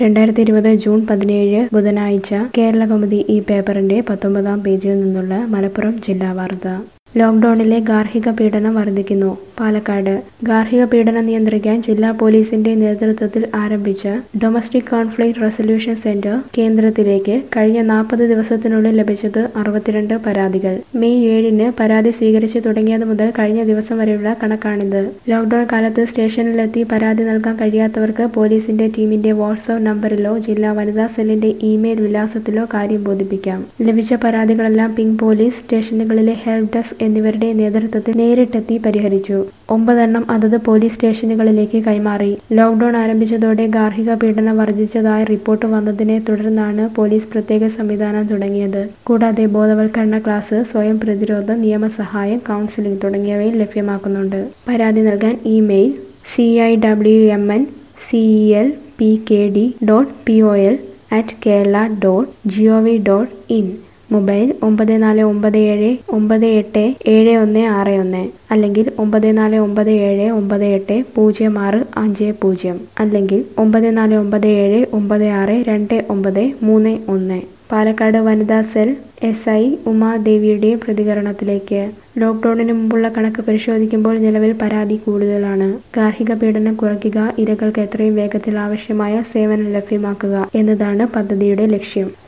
രണ്ടായിരത്തി ഇരുപത് ജൂൺ പതിനേഴ് ബുധനാഴ്ച കേരളകൗമുദി ഈ പേപ്പറിന്റെ പത്തൊമ്പതാം പേജിൽ നിന്നുള്ള മലപ്പുറം ജില്ലാ വാർത്ത ലോക്ഡൌണിലെ ഗാർഹിക പീഡനം വർദ്ധിക്കുന്നു പാലക്കാട് ഗാർഹിക പീഡനം നിയന്ത്രിക്കാൻ ജില്ലാ പോലീസിന്റെ നേതൃത്വത്തിൽ ആരംഭിച്ച ഡൊമസ്റ്റിക് കോൺഫ്ലിക്റ്റ് റെസൊല്യൂഷൻ സെന്റർ കേന്ദ്രത്തിലേക്ക് കഴിഞ്ഞ നാൽപ്പത് ദിവസത്തിനുള്ളിൽ ലഭിച്ചത് അറുപത്തിരണ്ട് പരാതികൾ മെയ് ഏഴിന് പരാതി സ്വീകരിച്ചു തുടങ്ങിയത് മുതൽ കഴിഞ്ഞ ദിവസം വരെയുള്ള കണക്കാണിത് ലോക്ഡൌൺ കാലത്ത് സ്റ്റേഷനിലെത്തി പരാതി നൽകാൻ കഴിയാത്തവർക്ക് പോലീസിന്റെ ടീമിന്റെ വാട്സ്ആപ്പ് നമ്പറിലോ ജില്ലാ വനിതാ സെല്ലിന്റെ ഇമെയിൽ വിലാസത്തിലോ കാര്യം ബോധിപ്പിക്കാം ലഭിച്ച പരാതികളെല്ലാം പിങ്ക് പോലീസ് സ്റ്റേഷനുകളിലെ ഹെൽപ്പ് ഡെസ്ക് എന്നിവരുടെ നേതൃത്വത്തിൽ നേരിട്ടെത്തി പരിഹരിച്ചു ഒമ്പതെണ്ണം അതത് പോലീസ് സ്റ്റേഷനുകളിലേക്ക് കൈമാറി ലോക്ഡൌൺ ആരംഭിച്ചതോടെ ഗാർഹിക പീഡനം വർദ്ധിച്ചതായി റിപ്പോർട്ട് വന്നതിനെ തുടർന്നാണ് പോലീസ് പ്രത്യേക സംവിധാനം തുടങ്ങിയത് കൂടാതെ ബോധവൽക്കരണ ക്ലാസ് സ്വയം പ്രതിരോധ നിയമസഹായം കൗൺസിലിംഗ് തുടങ്ങിയവയും ലഭ്യമാക്കുന്നുണ്ട് പരാതി നൽകാൻ email C I W M N C E L P K D dot P O L at Kerala dot G O V dot in mobile ഒമ്പത് നാല് ഒമ്പത് ഏഴ് ഒമ്പത് എട്ട് ഏഴ് ഒന്ന് ആറ് ഒന്ന് അല്ലെങ്കിൽ ഒമ്പത് നാല് ഒമ്പത് ഏഴ് ഒമ്പത് എട്ട് പൂജ്യം ആറ് അഞ്ച് പൂജ്യം അല്ലെങ്കിൽ ഒമ്പത് നാല് ഒമ്പത് ഏഴ് ഒമ്പത് ആറ് രണ്ട് ഒമ്പത് മൂന്ന് ഒന്ന് പാലക്കാട് വനിതാ സെൽ എസ് ഐ ഉമാദേവിയുടെ പ്രതികരണത്തിലേക്ക് ലോക്ക്ഡൌണിന് മുമ്പുള്ള കണക്ക് പരിശോധിക്കുമ്പോൾ നിലവിൽ പരാതി കൂടുതലാണ് ഗാർഹിക പീഡനം കുറയ്ക്കുക ഇരകൾക്ക് എത്രയും വേഗത്തിൽ ആവശ്യമായ സേവനം ലഭ്യമാക്കുക എന്നതാണ് പദ്ധതിയുടെ ലക്ഷ്യം